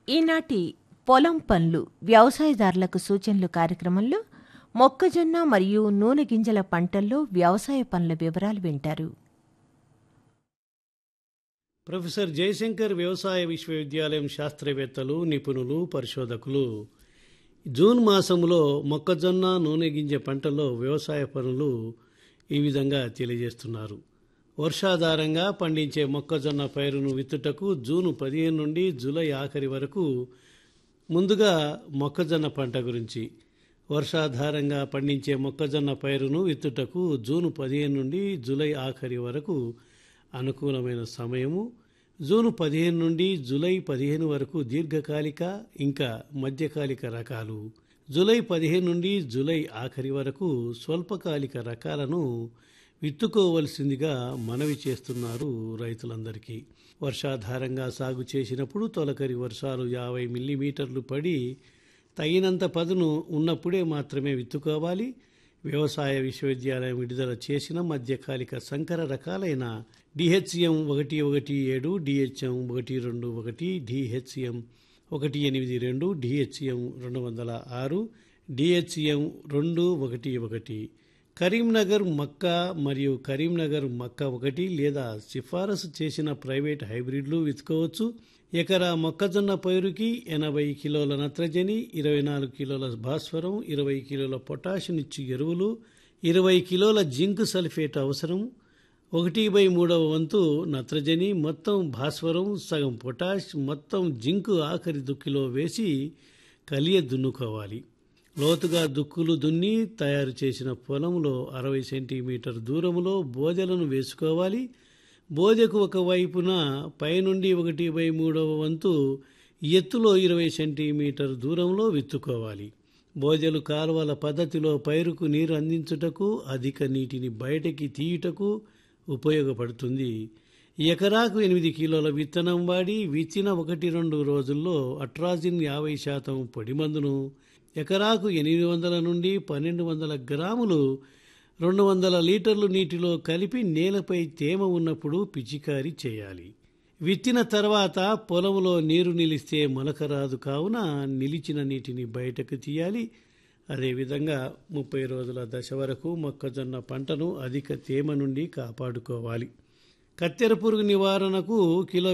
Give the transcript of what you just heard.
ఈనాటి పొలం పనులు వ్యవసాయదారులకు సూచనలు కార్యక్రమంలో మొక్కజొన్న మరియు నూనె గింజల పంటల్లో వ్యవసాయ పనుల వివరాలు వింటారు ప్రొఫెసర్ జయశంకర్ వ్యవసాయ విశ్వవిద్యాలయం శాస్త్రవేత్తలు నిపుణులు పరిశోధకులు జూన్ మాసంలో మొక్కజొన్న నూనె గింజ పంటల్లో వ్యవసాయ పనులు ఈ విధంగా తెలియజేస్తున్నారు వర్షాధారంగా పండించే మొక్కజొన్న పైరును విత్తుటకు జూన్ పదిహేను నుండి జూలై ఆఖరి వరకు ముందుగా మొక్కజొన్న పంట గురించి వర్షాధారంగా పండించే మొక్కజొన్న పైరును విత్తుటకు జూన్ పదిహేను నుండి జూలై ఆఖరి వరకు అనుకూలమైన సమయము జూన్ పదిహేను నుండి జూలై పదిహేను వరకు దీర్ఘకాలిక ఇంకా మధ్యకాలిక రకాలు జూలై పదిహేను నుండి జూలై ఆఖరి వరకు స్వల్పకాలిక రకాలను విత్తుకోవలసిందిగా మనవి చేస్తున్నారు రైతులందరికీ వర్షాధారంగా సాగు చేసినప్పుడు తొలకరి వర్షాలు యాభై మిల్లీమీటర్లు పడి తగినంత పదును ఉన్నప్పుడే మాత్రమే విత్తుకోవాలి వ్యవసాయ విశ్వవిద్యాలయం విడుదల చేసిన మధ్యకాలిక సంకర రకాలైన డిహెచ్ఎం ఒకటి ఒకటి ఏడు డిహెచ్ఎం ఒకటి రెండు ఒకటి డిహెచ్ఎం ఒకటి ఎనిమిది రెండు డిహెచ్ఎం రెండు వందల ఆరు డిహెచ్ఎం రెండు ఒకటి ఒకటి కరీంనగర్ మక్క మరియు కరీంనగర్ మక్క ఒకటి లేదా సిఫారసు చేసిన ప్రైవేట్ హైబ్రిడ్లు విత్తుకోవచ్చు ఎకరా మొక్కజొన్న పైరుకి ఎనభై కిలోల నత్రజని ఇరవై నాలుగు కిలోల భాస్వరం ఇరవై కిలోల పొటాషియం ఎరువులు ఇరవై కిలోల జింక్ సల్ఫేట్ అవసరం ఒకటి బై మూడవ వంతు నత్రజని మొత్తం భాస్వరం సగం పొటాష్ మొత్తం జింక్ ఆఖరి దుక్కిలో వేసి కలియ దున్నుకోవాలి లోతుగా దుక్కులు దున్ని తయారు చేసిన పొలంలో అరవై సెంటీమీటర్ దూరంలో బోదెలను వేసుకోవాలి బోదెకు ఒక వైపున పైనుండి ఒకటి బై మూడవ వంతు ఎత్తులో ఇరవై సెంటీమీటర్ దూరంలో విత్తుకోవాలి బోదెలు కాలువల పద్ధతిలో పైరుకు నీరు అందించుటకు అధిక నీటిని బయటకి తీయుటకు ఉపయోగపడుతుంది ఎకరాకు ఎనిమిది కిలోల విత్తనం వాడి విత్తిన ఒకటి రెండు రోజుల్లో అట్రాజిన్ యాభై శాతం పొడి మందును ఎకరాకు ఎనిమిది వందల నుండి పన్నెండు వందల గ్రాములు రెండు వందల లీటర్లు నీటిలో కలిపి నేలపై తేమ ఉన్నప్పుడు పిచికారీ చేయాలి విత్తిన తర్వాత పొలంలో నీరు నిలిస్తే మొలక రాదు కావున నిలిచిన నీటిని బయటకు తీయాలి అదేవిధంగా ముప్పై రోజుల దశ వరకు మొక్కజొన్న పంటను అధిక తేమ నుండి కాపాడుకోవాలి కత్తెర పురుగు నివారణకు కిలో